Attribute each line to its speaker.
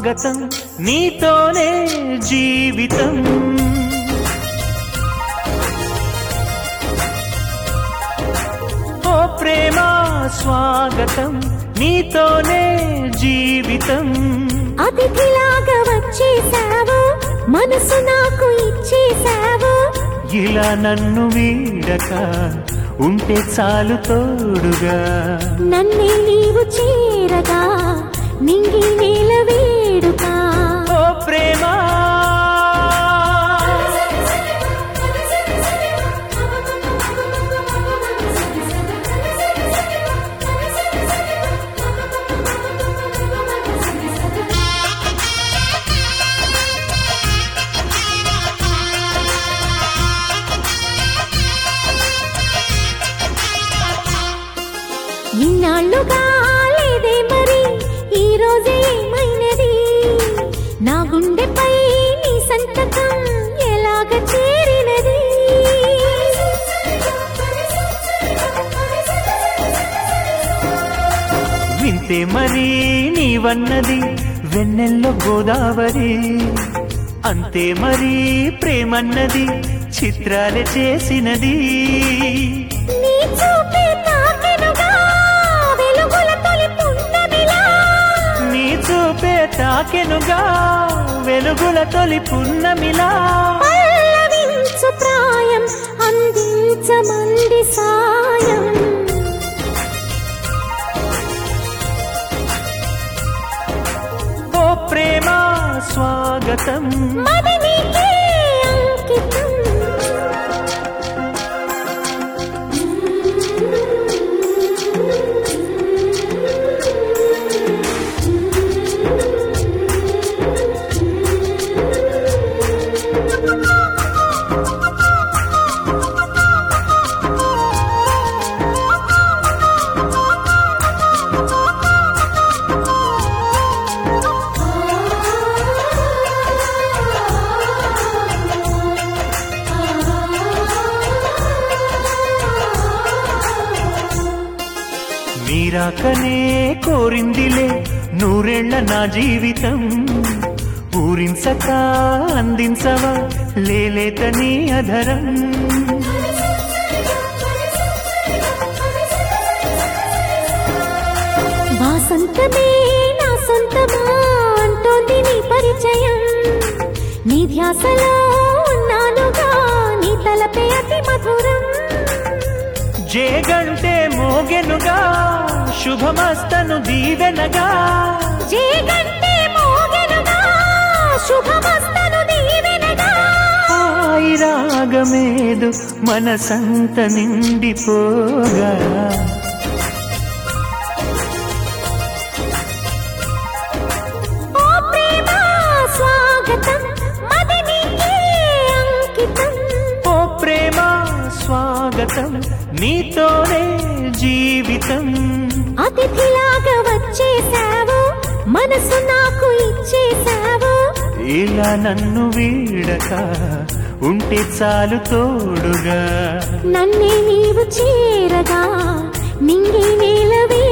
Speaker 1: స్వాగతం నీతోనే జీవితం ఓ ప్రేమ స్వాగతం నీతోనే జీవితం
Speaker 2: అతిథిలాగా వచ్చేసావు మనసు నాకు ఇచ్చేసావు
Speaker 1: ఇలా నన్ను వీడక ఉంటే చాలు తోడుగా
Speaker 2: నన్నే నీవు చేరగా నింగి నేల వేడుక
Speaker 1: ఓ ప్రేమ
Speaker 2: ఇన్నాళ్ళుగా లేదే మరి ఈ రోజే ఏమైనది నా గుండెపై నీ సంతకం ఎలాగ చేరినది
Speaker 1: వింటే మరీ నీవన్నది వెన్నెల్లో గోదావరి అంతే మరీ ప్రేమన్నది చిత్రాలే చేసినది
Speaker 2: నీ చూపే తాకెనుగా వెలుగుల తొలి పున్నమిలా
Speaker 1: నీ చూపే తాకెనుగా వెలుగుల తొలి పున్నమిలా
Speaker 2: పల్లవించు ప్రాయం అందించమంది సాయం
Speaker 1: ఓ ప్రేమ స్వాగతం
Speaker 2: మది నీకే అంకితం
Speaker 1: మీరాకనే కోరిందిలే నూరేళ్ల నా జీవితం ఊరించక అందించవా లేలేత నీ అధరం
Speaker 2: వాసంతమే నా సొంతమా అంటోంది నీ పరిచయం నీ ధ్యాసలో ఉన్నానుగా నీ తలపే అతి మధురం
Speaker 1: జేగంటే మోగెనుగా శుభమస్తను దీవెనగా
Speaker 2: జేగంటే మోగెనుగా శుభమస్తను దీవెనగా
Speaker 1: హాయి రాగమేదు మనసంత నిండిపోగా
Speaker 2: ఓ ప్రేమ స్వాగతం మది నీకే అంకితం
Speaker 1: ఓ ప్రేమ స్వాగతం నీతోనే జీవితం
Speaker 2: అతిథిలాగా వచ్చేసావు మనసు నాకు ఇచ్చేసావు
Speaker 1: ఇలా నన్ను వీడక ఉంటే చాలు తోడుగా
Speaker 2: నన్నే నీవు చేరగా నింగి నేల